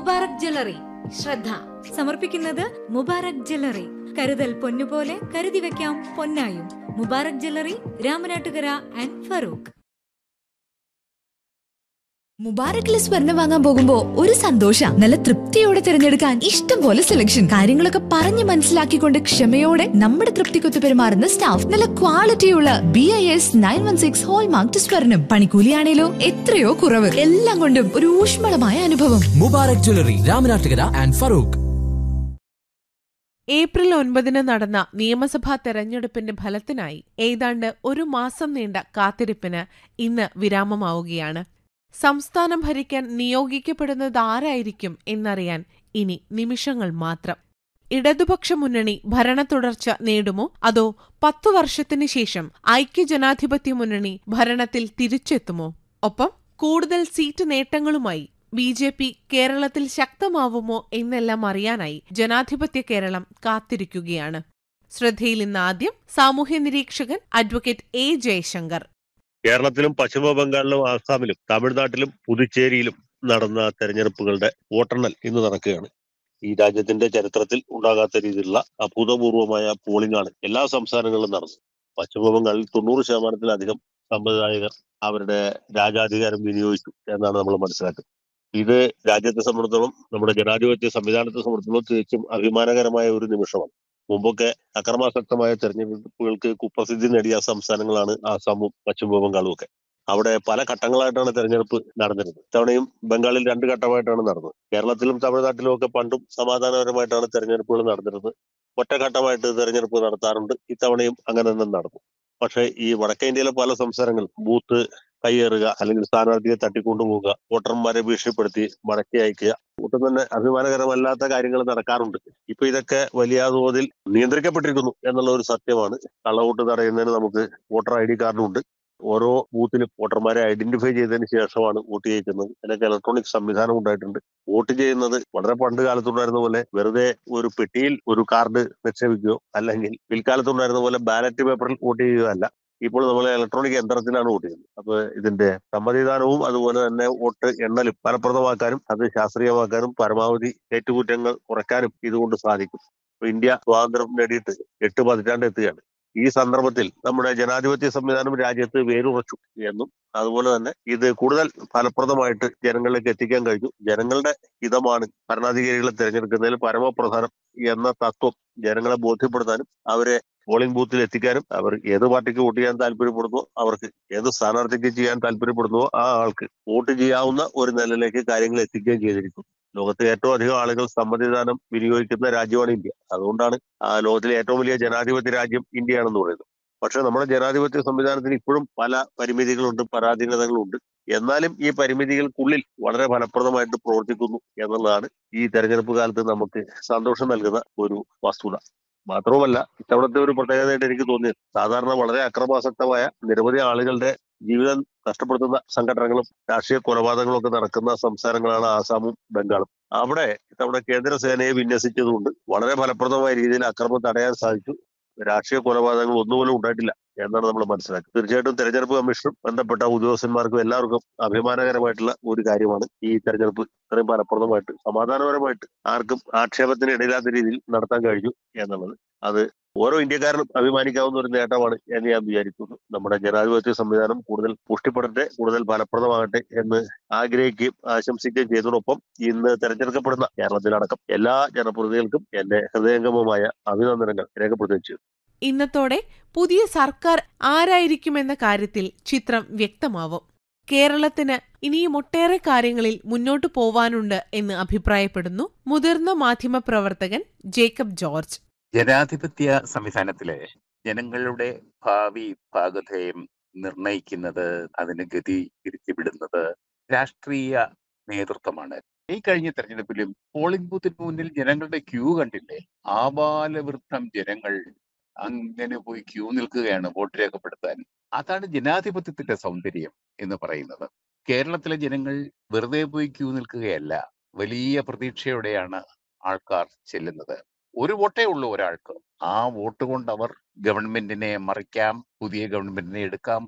Mubarak jewellery ശ്രദ്ധ സമർപ്പിക്കുന്നത് Mubarak jewellery കരുതൽ പൊന്നുപോലെ കരുതി വെക്കാം പൊന്നായും മുബാറക് ജ്വല്ലറി രാമനാട്ടുകര ആൻഡ് ഫറൂഖ് മുബാറക്കിലെ സ്വർണം വാങ്ങാൻ പോകുമ്പോ ഒരു സന്തോഷ നല്ല തൃപ്തിയോടെ തിരഞ്ഞെടുക്കാൻ ഇഷ്ടം പോലെ സെലക്ഷൻ കാര്യങ്ങളൊക്കെ പറഞ്ഞ് മനസ്സിലാക്കിക്കൊണ്ട് ക്ഷമയോടെ നമ്മുടെ തൃപ്തിക്കൊത്ത് പെരുമാറുന്ന സ്റ്റാഫ് നല്ല ക്വാളിറ്റിയുള്ള B I S nine one six hallmark സ്വർണം പണിക്കൂലിയാണേലോ എത്രയോ കുറവ് എല്ലാം കൊണ്ടും ഒരു ഊഷ്മളമായ അനുഭവം Mubarak jewellery Ramanattukara and Farook April ഒൻപതിന് നടന്ന നിയമസഭാ തെരഞ്ഞെടുപ്പിന്റെ ഫലത്തിനായി ഏതാണ്ട് ഒരു മാസം നീണ്ട കാത്തിരിപ്പിന് ഇന്ന് വിരാമമാവുകയാണ് സംസ്ഥാനം ഭരിക്കാൻ നിയോഗിക്കപ്പെടുന്നത് ആരായിരിക്കും എന്നറിയാൻ ഇനി നിമിഷങ്ങൾ മാത്രം ഇടതുപക്ഷ മുന്നണി ഭരണത്തുടർച്ച നേടുമോ അതോ പത്തു വർഷത്തിനു ശേഷം ഐക്യജനാധിപത്യ മുന്നണി ഭരണത്തിൽ തിരിച്ചെത്തുമോ ഒപ്പം കൂടുതൽ സീറ്റ് നേട്ടങ്ങളുമായി ബി ജെ പി കേരളത്തിൽ ശക്തമാവുമോ എന്നെല്ലാം അറിയാനായി ജനാധിപത്യ കേരളം കാത്തിരിക്കുകയാണ് ശ്രദ്ധയിൽ ഇന്ന് ആദ്യം സാമൂഹ്യ നിരീക്ഷകൻ അഡ്വക്കേറ്റ് എ ജയശങ്കർ കേരളത്തിലും പശ്ചിമ ബംഗാളിലും ആസാമിലും തമിഴ്നാട്ടിലും പുതുച്ചേരിയിലും നടന്ന തെരഞ്ഞെടുപ്പുകളുടെ വോട്ടെണ്ണൽ ഇന്ന് നടക്കുകയാണ് ഈ രാജ്യത്തിന്റെ ചരിത്രത്തിൽ ഉണ്ടാകാത്ത രീതിയിലുള്ള അഭൂതപൂർവമായ പോളിംഗ് ആണ് എല്ലാ സംസ്ഥാനങ്ങളിലും നടന്നത് പശ്ചിമ ബംഗാളിൽ തൊണ്ണൂറ് ശതമാനത്തിലധികം സംവിധായകർ അവരുടെ രാജാധികാരം വിനിയോഗിച്ചു എന്നാണ് നമ്മൾ മനസ്സിലാക്കുന്നത് ഇത് രാജ്യത്തെ സംബന്ധിച്ചിടത്തോളം നമ്മുടെ ജനാധിപത്യ സംവിധാനത്തെ സംബന്ധിച്ചിടത്തോളം തികച്ചും അഭിമാനകരമായ ഒരു നിമിഷമാണ് മുമ്പൊക്കെ അക്രമാസക്തമായ തെരഞ്ഞെടുപ്പുകൾക്ക് കുപ്രസിദ്ധി നേടിയ സംസ്ഥാനങ്ങളാണ് ആസാമും പശ്ചിമ ബംഗാളും ഒക്കെ അവിടെ പല ഘട്ടങ്ങളായിട്ടാണ് തെരഞ്ഞെടുപ്പ് നടന്നിരുന്നത് ഇത്തവണയും ബംഗാളിൽ രണ്ട് ഘട്ടമായിട്ടാണ് നടന്നത് കേരളത്തിലും തമിഴ്നാട്ടിലും ഒക്കെ പണ്ടും സമാധാനപരമായിട്ടാണ് തെരഞ്ഞെടുപ്പുകൾ നടന്നിരുന്നത് ഒറ്റഘട്ടമായിട്ട് തെരഞ്ഞെടുപ്പ് നടത്താറുണ്ട് ഇത്തവണയും അങ്ങനെ തന്നെ നടന്നു പക്ഷേ ഈ വടക്കേ ഇന്ത്യയിലെ പല സംസ്ഥാനങ്ങളും ബൂത്ത് കയ്യേറുക അല്ലെങ്കിൽ സ്ഥാനാർത്ഥിയെ തട്ടിക്കൊണ്ടുപോവുക വോട്ടർമാരെ ഭീഷണിപ്പെടുത്തി മടക്കി അയക്കുക ഒട്ടും തന്നെ അഭിമാനകരമല്ലാത്ത കാര്യങ്ങൾ നടക്കാറുണ്ട് ഇപ്പൊ ഇതൊക്കെ വലിയ തോതിൽ നിയന്ത്രിക്കപ്പെട്ടിരിക്കുന്നു എന്നുള്ള ഒരു സത്യമാണ് കള്ളവോട്ട് തടയുന്നതിന് നമുക്ക് വോട്ടർ ഐ ഡി കാർഡുണ്ട് ഓരോ ബൂത്തിലും വോട്ടർമാരെ ഐഡന്റിഫൈ ചെയ്തതിന് ശേഷമാണ് വോട്ട് ചെയ്യിക്കുന്നത് അതിനൊക്കെ ഇലക്ട്രോണിക് സംവിധാനം ഉണ്ടായിട്ടുണ്ട് വോട്ട് ചെയ്യുന്നത് വളരെ പണ്ട് കാലത്തുണ്ടായിരുന്ന പോലെ വെറുതെ ഒരു പെട്ടിയിൽ ഒരു കാർഡ് നിക്ഷേപിക്കുകയോ അല്ലെങ്കിൽ പിൽക്കാലത്തുണ്ടായിരുന്ന പോലെ ബാലറ്റ് പേപ്പറിൽ വോട്ട് ചെയ്യുകയല്ല ഇപ്പോൾ നമ്മൾ ഇലക്ട്രോണിക് യന്ത്രത്തിലാണ് വോട്ട് ചെയ്യുന്നത് അപ്പൊ ഇതിന്റെ സമ്മതിദാനവും അതുപോലെ തന്നെ വോട്ട് എണ്ണലും ഫലപ്രദമാക്കാനും അത് ശാസ്ത്രീയമാക്കാനും പരമാവധി ഏറ്റുകുറ്റങ്ങൾ കുറയ്ക്കാനും ഇതുകൊണ്ട് സാധിക്കും ഇപ്പൊ ഇന്ത്യ സ്വാതന്ത്ര്യം നേടിയിട്ട് എട്ട് പതിറ്റാണ്ട് എത്തുകയാണ് ഈ സന്ദർഭത്തിൽ നമ്മുടെ ജനാധിപത്യ സംവിധാനം രാജ്യത്ത് വേരുറച്ചു എന്നും അതുപോലെ തന്നെ ഇത് കൂടുതൽ ഫലപ്രദമായിട്ട് ജനങ്ങളിലേക്ക് എത്തിക്കാൻ കഴിഞ്ഞു ജനങ്ങളുടെ ഹിതമാണ് ഭരണാധികാരികളെ തിരഞ്ഞെടുക്കുന്നതിൽ പരമപ്രധാനം എന്ന തത്വം ജനങ്ങളെ ബോധ്യപ്പെടുത്താനും അവരെ പോളിംഗ് ബൂത്തിൽ എത്തിക്കാനും അവർ ഏത് പാർട്ടിക്ക് വോട്ട് ചെയ്യാൻ താല്പര്യപ്പെടുന്നോ അവർക്ക് ഏത് സ്ഥാനാർത്ഥിക്ക് ചെയ്യാൻ താല്പര്യപ്പെടുന്നുവോ ആ ആൾക്ക് വോട്ട് ചെയ്യാവുന്ന ഒരു നിലയിലേക്ക് കാര്യങ്ങൾ എത്തിക്കുകയും ചെയ്തിരിക്കുന്നു ലോകത്തെ ഏറ്റവും അധികം ആളുകൾ സമ്മതിദാനം വിനിയോഗിക്കുന്ന രാജ്യമാണ് ഇന്ത്യ അതുകൊണ്ടാണ് ആ ലോകത്തിലെ ഏറ്റവും വലിയ ജനാധിപത്യ രാജ്യം ഇന്ത്യയാണെന്ന് പറയുന്നത് പക്ഷെ നമ്മുടെ ജനാധിപത്യ സംവിധാനത്തിന് ഇപ്പോഴും പല പരിമിതികളുണ്ട് പരാധീനതകളുണ്ട് എന്നാലും ഈ പരിമിതികൾക്കുള്ളിൽ വളരെ ഫലപ്രദമായിട്ട് പ്രവർത്തിക്കുന്നു എന്നുള്ളതാണ് ഈ തെരഞ്ഞെടുപ്പ് കാലത്ത് നമുക്ക് സന്തോഷം നൽകുന്ന ഒരു വസ്തുത മാത്രവുമല്ല ഇത്തവണത്തെ ഒരു പ്രത്യേകതയായിട്ട് എനിക്ക് തോന്നിയത് സാധാരണ വളരെ അക്രമാസക്തമായ നിരവധി ആളുകളുടെ ജീവിതം നഷ്ടപ്പെടുത്തുന്ന സംഘടനകളും രാഷ്ട്രീയ കൊലപാതകങ്ങളും ഒക്കെ നടക്കുന്ന സംസ്ഥാനങ്ങളാണ് ആസാമും ബംഗാളും അവിടെ ഇത്തവണ കേന്ദ്ര സേനയെ വിന്യസിച്ചതുകൊണ്ട് വളരെ ഫലപ്രദമായ രീതിയിൽ അക്രമം തടയാൻ സാധിച്ചു രാഷ്ട്രീയ കൊലപാതകങ്ങൾ ഒന്നുപോലും ഉണ്ടായിട്ടില്ല എന്നാണ് നമ്മൾ മനസ്സിലാക്കുന്നത് തീർച്ചയായിട്ടും തെരഞ്ഞെടുപ്പ് കമ്മീഷനും ബന്ധപ്പെട്ട ഉദ്യോഗസ്ഥന്മാർക്കും എല്ലാവർക്കും അഭിമാനകരമായിട്ടുള്ള ഒരു കാര്യമാണ് ഈ തെരഞ്ഞെടുപ്പ് ഇത്രയും ഫലപ്രദമായിട്ട് സമാധാനപരമായിട്ട് ആർക്കും ആക്ഷേപത്തിന് ഇടയില്ലാത്ത രീതിയിൽ നടത്താൻ കഴിഞ്ഞു എന്നുള്ളത് അത് ഓരോ ഇന്ത്യക്കാരനും അഭിമാനിക്കാവുന്ന ഒരു നേട്ടമാണ് എന്ന് ഞാൻ വിചാരിക്കുന്നു നമ്മുടെ ജനാധിപത്യ സംവിധാനം കൂടുതൽ പുഷ്ടിപ്പെടട്ടെ കൂടുതൽ ഫലപ്രദമാകട്ടെ എന്ന് ആഗ്രഹിക്കുകയും ആശംസിക്കുകയും ചെയ്തതോടൊപ്പം ഇന്ന് തെരഞ്ഞെടുക്കപ്പെടുന്ന കേരളത്തിലടക്കം എല്ലാ ജനപ്രതിനിധികൾക്കും എന്റെ ഹൃദയംഗമമായ അഭിനന്ദനങ്ങൾ രേഖപ്പെടുത്തുകയും ചെയ്തു ഇന്നത്തോടെ പുതിയ സർക്കാർ ആരായിരിക്കുമെന്ന കാര്യത്തിൽ ചിത്രം വ്യക്തമാവും കേരളത്തിന് ഇനിയും ഒട്ടേറെ കാര്യങ്ങളിൽ മുന്നോട്ടു പോവാനുണ്ട് എന്ന് അഭിപ്രായപ്പെടുന്നു മുതിർന്ന മാധ്യമപ്രവർത്തകൻ ജേക്കബ് ജോർജ് ജനാധിപത്യ സംവിധാനത്തിലെ ജനങ്ങളുടെ ഭാവി ഭാഗധേയം നിർണയിക്കുന്നത് അതിന് ഗതി തിരിച്ചുവിടുന്നത് രാഷ്ട്രീയ നേതൃത്വമാണ് ഈ കഴിഞ്ഞ തെരഞ്ഞെടുപ്പിലും പോളിംഗ് ബൂത്തിന് മുന്നിൽ ജനങ്ങളുടെ ക്യൂ കണ്ടില്ലേ ആബാലവൃദ്ധം ജനങ്ങൾ അങ്ങനെ പോയി ക്യൂ നിൽക്കുകയാണ് വോട്ട് രേഖപ്പെടുത്താൻ അതാണ് ജനാധിപത്യത്തിന്റെ സൗന്ദര്യം എന്ന് പറയുന്നത് കേരളത്തിലെ ജനങ്ങൾ വെറുതെ പോയി ക്യൂ നിൽക്കുകയല്ല വലിയ പ്രതീക്ഷയോടെയാണ് ആൾക്കാർ ചെല്ലുന്നത് ഒരു വോട്ടേ ഉള്ളൂ ഒരാൾക്ക് ആ വോട്ട് കൊണ്ട് അവർ ഗവൺമെന്റിനെ മറിക്കാം പുതിയ ഗവൺമെന്റിനെ എടുക്കാം